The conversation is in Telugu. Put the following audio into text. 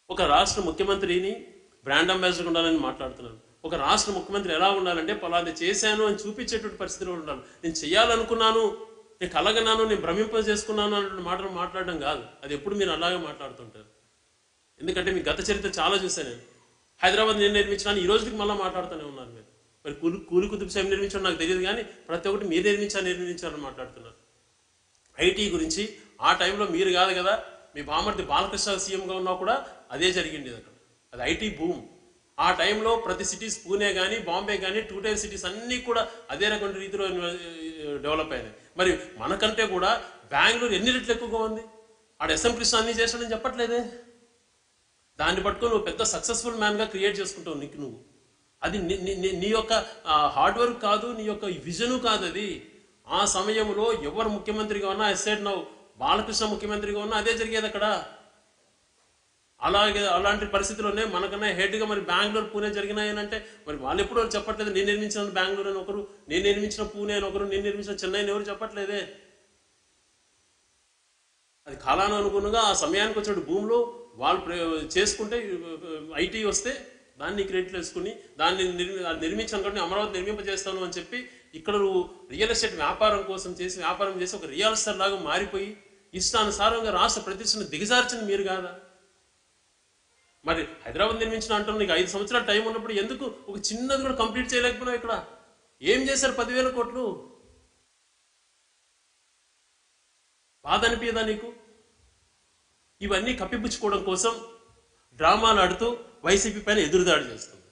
ఒక రాష్ట్ర ముఖ్యమంత్రిని బ్రాండ్ అంబాసిడర్ ఉండాలని మాట్లాడుతున్నాను ఒక రాష్ట్ర ముఖ్యమంత్రి ఎలా ఉండాలంటే పలాది చేశాను అని చూపించేటువంటి పరిస్థితిలో ఉండాలి నేను చేయాలనుకున్నాను నేను కలగన్నాను నేను భ్రమింప చేసుకున్నాను అన్నటువంటి మాటలు మాట్లాడడం కాదు అది ఎప్పుడు మీరు అలాగే మాట్లాడుతుంటారు ఎందుకంటే మీ గత చరిత్ర చాలా చూశాను నేను హైదరాబాద్ నేను నిర్మించాను ఈ రోజుకి మళ్ళీ మాట్లాడుతూనే ఉన్నారు మీరు మరి కూలి కూలి కుతుబ్ సాహెబ్ నిర్మించాడు నాకు తెలియదు కానీ ప్రతి ఒక్కటి మీరు నిర్మించారు నిర్మించారని మాట్లాడుతున్నారు ఐటీ గురించి ఆ టైంలో మీరు కాదు కదా మీ బామర్ది బాలకృష్ణ సీఎంగా ఉన్నా కూడా అదే జరిగింది అక్కడ అది ఐటీ భూమ్ ఆ టైంలో ప్రతి సిటీస్ పూణే కానీ బాంబే కానీ టూ టైర్ సిటీస్ అన్నీ కూడా అదే రకం రీతిలో డెవలప్ అయినాయి మరి మనకంటే కూడా బెంగళూరు ఎన్ని రెట్లు ఎక్కువగా ఉంది ఆడ ఎస్ఎం కృష్ణ అన్ని చేశాడని చెప్పట్లేదే దాన్ని పట్టుకొని నువ్వు పెద్ద సక్సెస్ఫుల్ మ్యాన్గా క్రియేట్ చేసుకుంటావు నీకు నువ్వు అది నీ- నీ- నీ- నీ యొక్క హార్డ్ వర్క్ కాదు నీ యొక్క విజను కాదు అది ఆ సమయంలో ఎవరు ముఖ్యమంత్రిగా ఉన్నా ఎస్సైడ్ నవ్వు బాలకృష్ణ ముఖ్యమంత్రిగా ఉన్నా అదే జరిగేది అక్కడ అలాగే అలాంటి పరిస్థితుల్లోనే మనకన్నా హెడ్గా మరి బెంగళూరు పూణే జరిగినాయని అంటే మరి వాళ్ళు ఎప్పుడు చెప్పట్లేదు నేను నిర్మించిన బెంగళూరు అని ఒకరు నేను నిర్మించిన పూణే అని ఒకరు నేను నిర్మించిన చెన్నై అని ఎవరు చెప్పట్లేదే అది కాలానుగుణంగా ఆ సమయానికి వచ్చిన భూమిలో వాళ్ళు ప్ర- చేసుకుంటే ఐటీ వస్తే దాన్ని క్రెడిట్ వేసుకుని దాన్ని నిర్మి అది నిర్మించాను కాబట్టి నేను అమరావతి నిర్మింపజేస్తాను అని చెప్పి ఇక్కడ నువ్వు రియల్ ఎస్టేట్ వ్యాపారం కోసం చేసి వ్యాపారం చేసి ఒక రియల్ ఎస్టేట్ లాగా మారిపోయి ఇష్టానుసారంగా రాష్ట్ర ప్రతిష్టను దిగజార్చింది మీరు కాదా మరి హైదరాబాద్ నిర్మించిన అంటున్నా నీకు ఐదు సంవత్సరాల టైం ఉన్నప్పుడు ఎందుకు ఒక చిన్నది కూడా కంప్లీట్ చేయలేకపోయినావు ఇక్కడ ఏం చేశారు పదివేల కోట్లు బాధ అనిపించదా నీకు ఇవన్నీ కప్పిపుచ్చుకోవడం కోసం డ్రామాలు ఆడుతూ వైసీపీ పైన ఎదురుదాడి చేస్తుంది